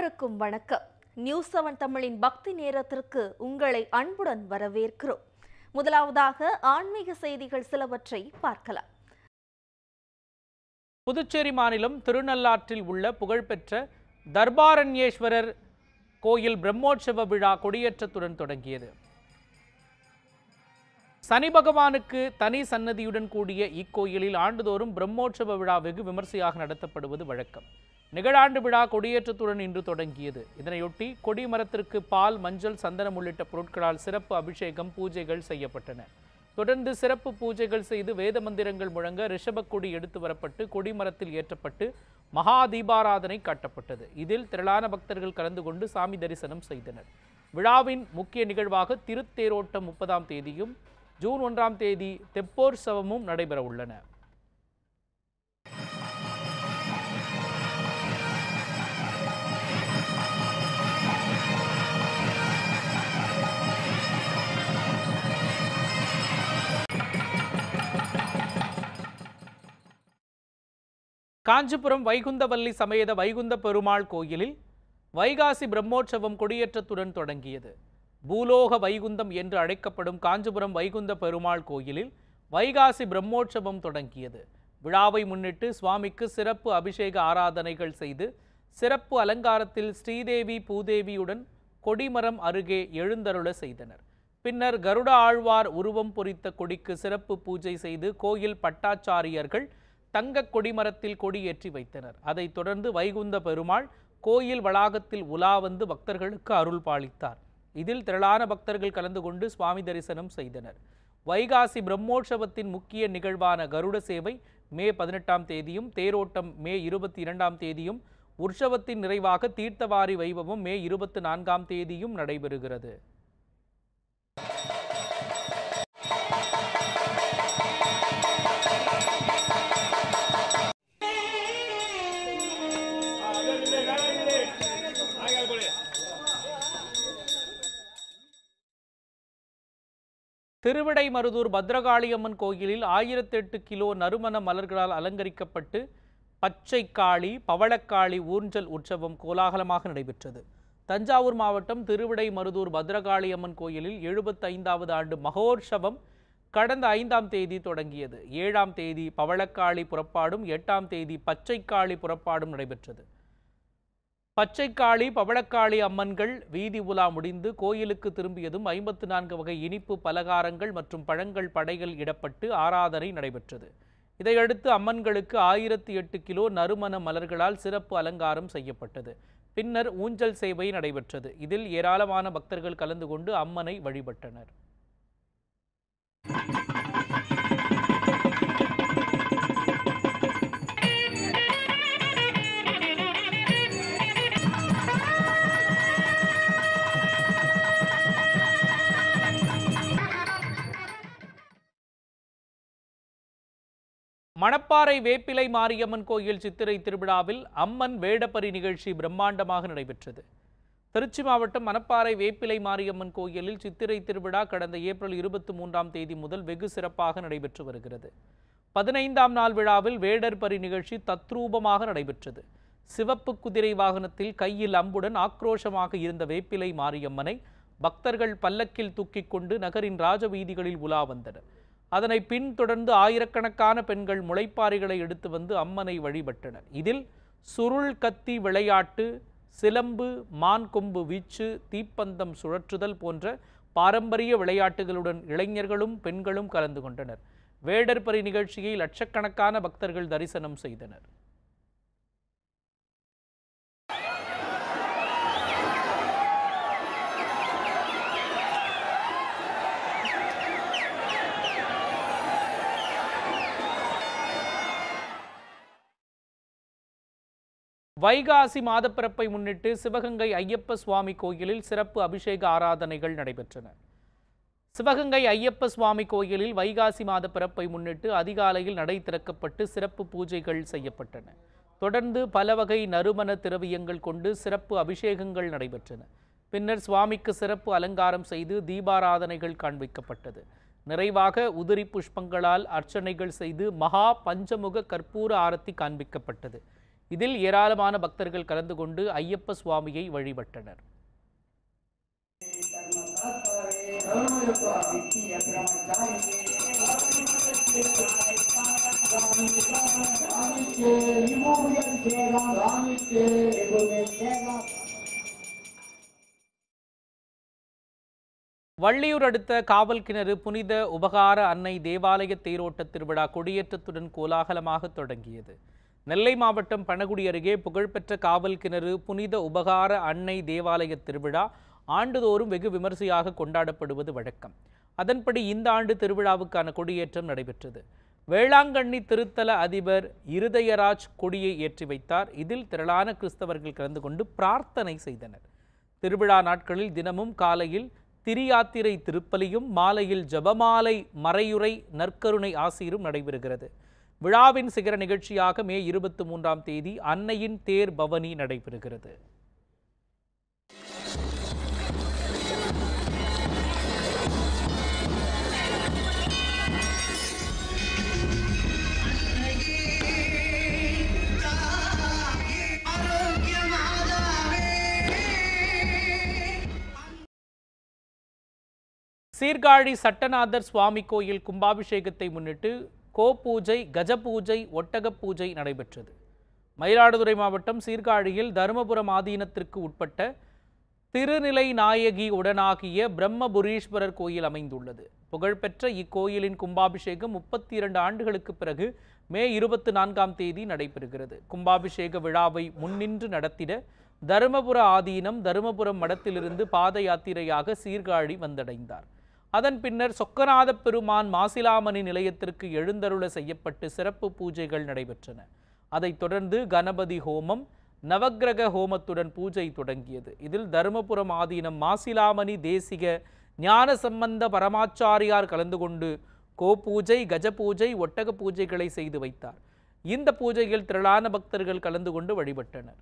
அனைவருக்கும் வணக்கம் news seven தமிழின் பக்தி நேரத்திற்கு உங்களை அன்புடன் வரவேற்கிறோம் முதலாவதாக ஆன்மீக செய்திகள் சிலவற்றை பார்க்கலாம் புதுச்சேரி மாநிலம் திருநள்ளாற்றில் உள்ள புகழ்பெற்ற தர்பாரண்யேஸ்வரர் கோயில் பிரம்மோற்சவ விழா கொடியேற்றத்துடன் தொடங்கியது சனி பகவானுக்கு தனி சன்னதியுடன் கூடிய இக்கோயிலில் ஆண்டுதோறும் பிரம்மோற்சவ விழா வெகு விமர்சையாக நடத்தப்படுவது வழக்கம் நிகழாண்டு விழா கொடியேற்றத்துடன் இன்று தொடங்கியது இதனையொட்டி கொடிமரத்திற்கு பால் மஞ்சள் சந்தனம் உள்ளிட்ட பொருட்களால் சிறப்பு அபிஷேகம் பூஜைகள் செய்யப்பட்டன தொடர்ந்து சிறப்பு பூஜைகள் செய்து வேத மந்திரங்கள் முழங்க ரிஷபக் கொடி எடுத்து வரப்பட்டு கொடிமரத்தில் ஏற்றப்பட்டு மகா தீபாராதனை காட்டப்பட்டது இதில் திரளான பக்தர்கள் கலந்து கொண்டு சாமி தரிசனம் செய்தனர் விழாவின் முக்கிய நிகழ்வாக திருத்தேரோட்டம் முப்பதாம் தேதியும் ஜூன் ஒன்றாம் தேதி தெப்போர் சவமும் நடைபெற உள்ளன காஞ்சிபுரம் வைகுந்தவல்லி சமேத வைகுந்த பெருமாள் கோயிலில் வைகாசி பிரம்மோற்சவம் கொடியேற்றத்துடன் தொடங்கியது பூலோக வைகுந்தம் என்று அழைக்கப்படும் காஞ்சிபுரம் வைகுந்த பெருமாள் கோயிலில் வைகாசி பிரம்மோற்சவம் தொடங்கியது விழாவை முன்னிட்டு சுவாமிக்கு சிறப்பு அபிஷேக ஆராதனைகள் செய்து சிறப்பு அலங்காரத்தில் ஸ்ரீதேவி பூதேவியுடன் கொடிமரம் அருகே எழுந்தருள செய்தனர் பின்னர் கருட ஆழ்வார் உருவம் பொறித்த கொடிக்கு சிறப்பு பூஜை செய்து கோயில் பட்டாச்சாரியர்கள் தங்க கொடிமரத்தில் கொடியேற்றி வைத்தனர் அதைத் தொடர்ந்து வைகுந்த பெருமாள் கோயில் வளாகத்தில் உலா வந்து பக்தர்களுக்கு அருள் பாலித்தார் இதில் திரளான பக்தர்கள் கலந்து கொண்டு சுவாமி தரிசனம் செய்தனர் வைகாசி பிரம்மோற்சவத்தின் முக்கிய நிகழ்வான கருட சேவை மே பதினெட்டாம் தேதியும் தேரோட்டம் மே இருபத்தி இரண்டாம் தேதியும் உற்சவத்தின் நிறைவாக தீர்த்தவாரி வைபவம் மே இருபத்தி நான்காம் தேதியும் நடைபெறுகிறது திருவிடைமருதூர் பத்ரகாளியம்மன் கோயிலில் ஆயிரத்தெட்டு கிலோ நறுமண மலர்களால் அலங்கரிக்கப்பட்டு பச்சை காளி பவளக்காளி ஊர்ஞ்சல் உற்சவம் கோலாகலமாக நடைபெற்றது தஞ்சாவூர் மாவட்டம் திருவிடைமருதூர் பத்ரகாளியம்மன் கோயிலில் எழுபத்தைந்தாவது ஆண்டு மகோற்சவம் கடந்த ஐந்தாம் தேதி தொடங்கியது ஏழாம் தேதி பவளக்காளி புறப்பாடும் எட்டாம் தேதி பச்சைக்காளி புறப்பாடும் நடைபெற்றது பச்சைக்காளி பவளக்காளி அம்மன்கள் வீதி உலா முடிந்து கோயிலுக்கு திரும்பியதும் ஐம்பத்து நான்கு வகை இனிப்பு பலகாரங்கள் மற்றும் பழங்கள் படைகள் இடப்பட்டு ஆராதனை நடைபெற்றது இதையடுத்து அம்மன்களுக்கு ஆயிரத்தி எட்டு கிலோ நறுமண மலர்களால் சிறப்பு அலங்காரம் செய்யப்பட்டது பின்னர் ஊஞ்சல் சேவை நடைபெற்றது இதில் ஏராளமான பக்தர்கள் கலந்து கொண்டு அம்மனை வழிபட்டனர் மணப்பாறை வேப்பிலை மாரியம்மன் கோயில் சித்திரை திருவிழாவில் அம்மன் வேடப்பரி நிகழ்ச்சி பிரம்மாண்டமாக நடைபெற்றது திருச்சி மாவட்டம் மணப்பாறை வேப்பிலை மாரியம்மன் கோயிலில் சித்திரை திருவிழா கடந்த ஏப்ரல் இருபத்தி மூன்றாம் தேதி முதல் வெகு சிறப்பாக நடைபெற்று வருகிறது பதினைந்தாம் நாள் விழாவில் வேடர் பரி நிகழ்ச்சி தத்ரூபமாக நடைபெற்றது சிவப்பு குதிரை வாகனத்தில் கையில் அம்புடன் ஆக்ரோஷமாக இருந்த வேப்பிலை மாரியம்மனை பக்தர்கள் பல்லக்கில் தூக்கிக் கொண்டு நகரின் ராஜவீதிகளில் உலா வந்தனர் அதனை பின்தொடர்ந்து ஆயிரக்கணக்கான பெண்கள் முளைப்பாரிகளை எடுத்து வந்து அம்மனை வழிபட்டனர் இதில் சுருள் கத்தி விளையாட்டு சிலம்பு மான் கொம்பு வீச்சு தீப்பந்தம் சுழற்றுதல் போன்ற பாரம்பரிய விளையாட்டுகளுடன் இளைஞர்களும் பெண்களும் கலந்து கொண்டனர் வேடர்பரி நிகழ்ச்சியை லட்சக்கணக்கான பக்தர்கள் தரிசனம் செய்தனர் வைகாசி மாதப்பிறப்பை முன்னிட்டு சிவகங்கை ஐயப்ப சுவாமி கோயிலில் சிறப்பு அபிஷேக ஆராதனைகள் நடைபெற்றன சிவகங்கை ஐயப்ப சுவாமி கோயிலில் வைகாசி மாத பிறப்பை முன்னிட்டு அதிகாலையில் நடை திறக்கப்பட்டு சிறப்பு பூஜைகள் செய்யப்பட்டன தொடர்ந்து பல வகை நறுமண திரவியங்கள் கொண்டு சிறப்பு அபிஷேகங்கள் நடைபெற்றன பின்னர் சுவாமிக்கு சிறப்பு அலங்காரம் செய்து தீபாராதனைகள் காண்பிக்கப்பட்டது நிறைவாக உதிரி புஷ்பங்களால் அர்ச்சனைகள் செய்து மகா பஞ்சமுக கற்பூர ஆரத்தி காண்பிக்கப்பட்டது இதில் ஏராளமான பக்தர்கள் கலந்து கொண்டு ஐயப்ப சுவாமியை வழிபட்டனர் வள்ளியூர் அடுத்த காவல் கிணறு புனித உபகார அன்னை தேவாலய தேரோட்ட திருவிழா கொடியேற்றத்துடன் கோலாகலமாக தொடங்கியது நெல்லை மாவட்டம் பனகுடி அருகே புகழ்பெற்ற காவல் கிணறு புனித உபகார அன்னை தேவாலய திருவிழா ஆண்டுதோறும் வெகு விமரிசையாக கொண்டாடப்படுவது வழக்கம் அதன்படி இந்த ஆண்டு திருவிழாவுக்கான கொடியேற்றம் நடைபெற்றது வேளாங்கண்ணி திருத்தல அதிபர் இருதயராஜ் கொடியை ஏற்றி வைத்தார் இதில் திரளான கிறிஸ்தவர்கள் கலந்து கொண்டு பிரார்த்தனை செய்தனர் திருவிழா நாட்களில் தினமும் காலையில் திரியாத்திரை திருப்பலியும் மாலையில் ஜபமாலை மறையுறை நற்கருணை ஆசீரும் நடைபெறுகிறது விழாவின் சிகர நிகழ்ச்சியாக மே இருபத்தி மூன்றாம் தேதி அன்னையின் தேர் பவனி நடைபெறுகிறது சீர்காழி சட்டநாதர் சுவாமி கோயில் கும்பாபிஷேகத்தை முன்னிட்டு கோ பூஜை கஜ பூஜை ஒட்டக பூஜை நடைபெற்றது மயிலாடுதுறை மாவட்டம் சீர்காழியில் தருமபுரம் ஆதீனத்திற்கு உட்பட்ட திருநிலை நாயகி உடனாகிய பிரம்மபுரீஸ்வரர் கோயில் அமைந்துள்ளது புகழ்பெற்ற இக்கோயிலின் கும்பாபிஷேகம் முப்பத்தி இரண்டு ஆண்டுகளுக்கு பிறகு மே இருபத்தி நான்காம் தேதி நடைபெறுகிறது கும்பாபிஷேக விழாவை முன்னின்று நடத்திட தருமபுர ஆதீனம் தருமபுரம் மடத்திலிருந்து பாத யாத்திரையாக சீர்காழி வந்தடைந்தார் அதன் பின்னர் சொக்கநாத பெருமான் மாசிலாமணி நிலையத்திற்கு எழுந்தருள செய்யப்பட்டு சிறப்பு பூஜைகள் நடைபெற்றன அதைத் தொடர்ந்து கணபதி ஹோமம் நவக்கிரக ஹோமத்துடன் பூஜை தொடங்கியது இதில் தருமபுரம் ஆதீனம் மாசிலாமணி தேசிக ஞான சம்பந்த பரமாச்சாரியார் கலந்து கொண்டு கோ பூஜை கஜ பூஜை ஒட்டக பூஜைகளை செய்து வைத்தார் இந்த பூஜையில் திரளான பக்தர்கள் கலந்து கொண்டு வழிபட்டனர்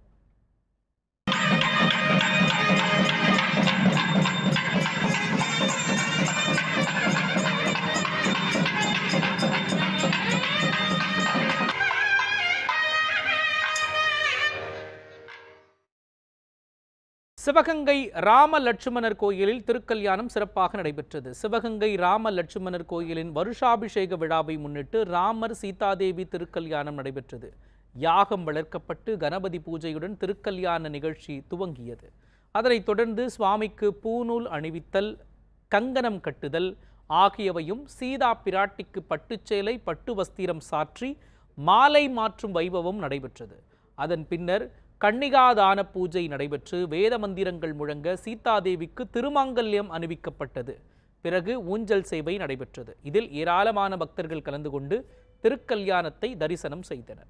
சிவகங்கை ராம லட்சுமணர் கோயிலில் திருக்கல்யாணம் சிறப்பாக நடைபெற்றது சிவகங்கை ராம லட்சுமணர் கோயிலின் வருஷாபிஷேக விழாவை முன்னிட்டு ராமர் சீதாதேவி திருக்கல்யாணம் நடைபெற்றது யாகம் வளர்க்கப்பட்டு கணபதி பூஜையுடன் திருக்கல்யாண நிகழ்ச்சி துவங்கியது அதனைத் தொடர்ந்து சுவாமிக்கு பூநூல் அணிவித்தல் கங்கணம் கட்டுதல் ஆகியவையும் சீதா பிராட்டிக்கு பட்டுச்சேலை பட்டு வஸ்திரம் சாற்றி மாலை மாற்றும் வைபவம் நடைபெற்றது அதன் பின்னர் கன்னிகாதான பூஜை நடைபெற்று வேத மந்திரங்கள் முழங்க சீதாதேவிக்கு திருமாங்கல்யம் அணிவிக்கப்பட்டது பிறகு ஊஞ்சல் சேவை நடைபெற்றது இதில் ஏராளமான பக்தர்கள் கலந்து கொண்டு திருக்கல்யாணத்தை தரிசனம் செய்தனர்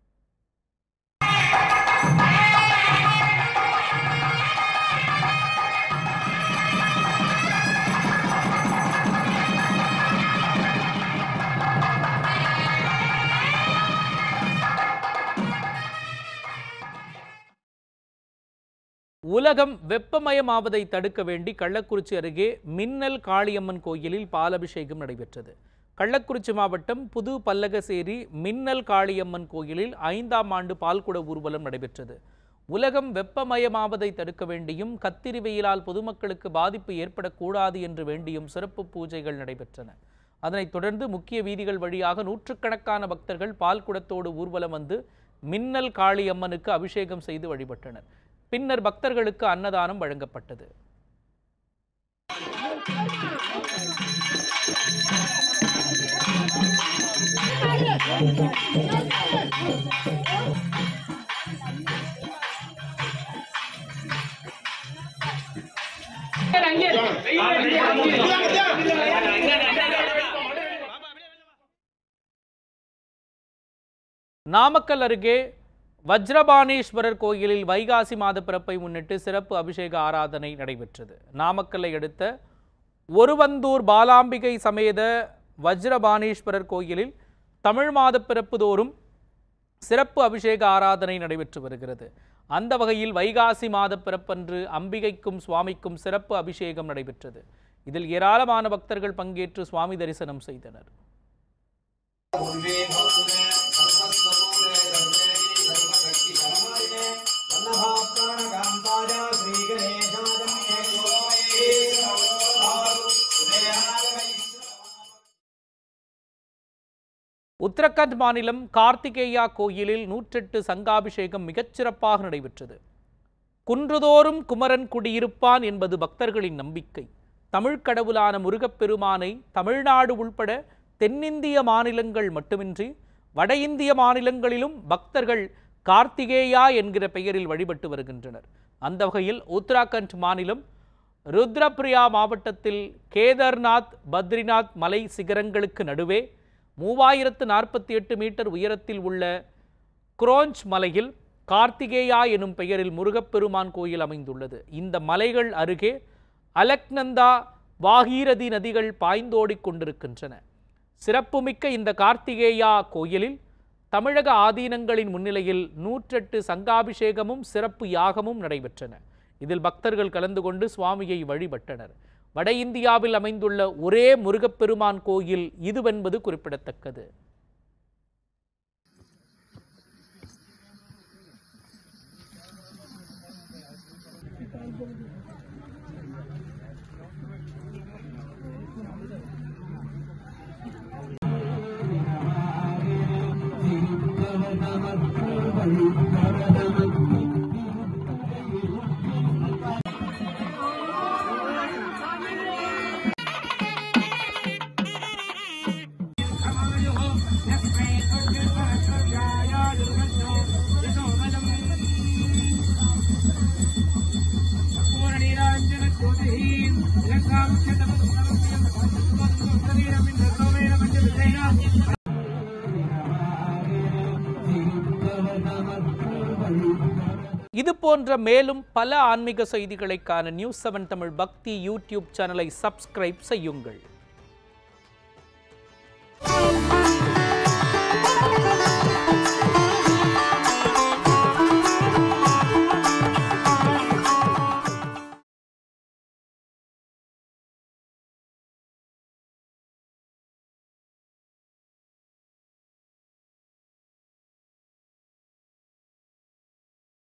உலகம் வெப்பமயமாவதை தடுக்க வேண்டி கள்ளக்குறிச்சி அருகே மின்னல் காளியம்மன் கோயிலில் பாலபிஷேகம் நடைபெற்றது கள்ளக்குறிச்சி மாவட்டம் புது பல்லகசேரி மின்னல் காளியம்மன் கோயிலில் ஐந்தாம் ஆண்டு பால்குட ஊர்வலம் நடைபெற்றது உலகம் வெப்பமயமாவதை தடுக்க வேண்டியும் கத்திரி வெயிலால் பொதுமக்களுக்கு பாதிப்பு ஏற்படக்கூடாது என்று வேண்டியும் சிறப்பு பூஜைகள் நடைபெற்றன அதனைத் தொடர்ந்து முக்கிய வீதிகள் வழியாக நூற்றுக்கணக்கான பக்தர்கள் பால்குடத்தோடு ஊர்வலம் வந்து மின்னல் காளியம்மனுக்கு அபிஷேகம் செய்து வழிபட்டனர் பின்னர் பக்தர்களுக்கு அன்னதானம் வழங்கப்பட்டது நாமக்கல் அருகே வஜ்ரபாணேஸ்வரர் கோயிலில் வைகாசி மாத பிறப்பை முன்னிட்டு சிறப்பு அபிஷேக ஆராதனை நடைபெற்றது நாமக்கல்லை அடுத்த ஒருவந்தூர் பாலாம்பிகை சமேத வஜ்ரபாணேஸ்வரர் கோயிலில் தமிழ் மாத பிறப்பு தோறும் சிறப்பு அபிஷேக ஆராதனை நடைபெற்று வருகிறது அந்த வகையில் வைகாசி மாத பிறப்பன்று அம்பிகைக்கும் சுவாமிக்கும் சிறப்பு அபிஷேகம் நடைபெற்றது இதில் ஏராளமான பக்தர்கள் பங்கேற்று சுவாமி தரிசனம் செய்தனர் पूर्वे भवने धर्मस्वरूपे धर्मेणि धर्मशक्ति உத்தரகண்ட் மாநிலம் கார்த்திகேயா கோயிலில் நூற்றெட்டு சங்காபிஷேகம் மிகச்சிறப்பாக நடைபெற்றது குன்றுதோறும் குமரன் குடியிருப்பான் என்பது பக்தர்களின் நம்பிக்கை தமிழ்க் கடவுளான முருகப்பெருமானை தமிழ்நாடு உள்பட தென்னிந்திய மாநிலங்கள் மட்டுமின்றி வட இந்திய மாநிலங்களிலும் பக்தர்கள் கார்த்திகேயா என்கிற பெயரில் வழிபட்டு வருகின்றனர் அந்த வகையில் உத்தராகண்ட் மாநிலம் ருத்ரபிரியா மாவட்டத்தில் கேதார்நாத் பத்ரிநாத் மலை சிகரங்களுக்கு நடுவே மூவாயிரத்து நாற்பத்தி எட்டு மீட்டர் உயரத்தில் உள்ள குரோஞ்ச் மலையில் கார்த்திகேயா எனும் பெயரில் முருகப்பெருமான் கோயில் அமைந்துள்ளது இந்த மலைகள் அருகே அலக்நந்தா வாகீரதி நதிகள் பாய்ந்தோடிக் கொண்டிருக்கின்றன சிறப்புமிக்க இந்த கார்த்திகேயா கோயிலில் தமிழக ஆதீனங்களின் முன்னிலையில் நூற்றெட்டு சங்காபிஷேகமும் சிறப்பு யாகமும் நடைபெற்றன இதில் பக்தர்கள் கலந்து கொண்டு சுவாமியை வழிபட்டனர் வட இந்தியாவில் அமைந்துள்ள ஒரே முருகப்பெருமான் கோயில் இதுவென்பது குறிப்பிடத்தக்கது இது போன்ற மேலும் பல ஆன்மீக செய்திகளை காண நியூஸ் செவன் தமிழ் பக்தி யூடியூப் சேனலை சப்ஸ்கிரைப் செய்யுங்கள்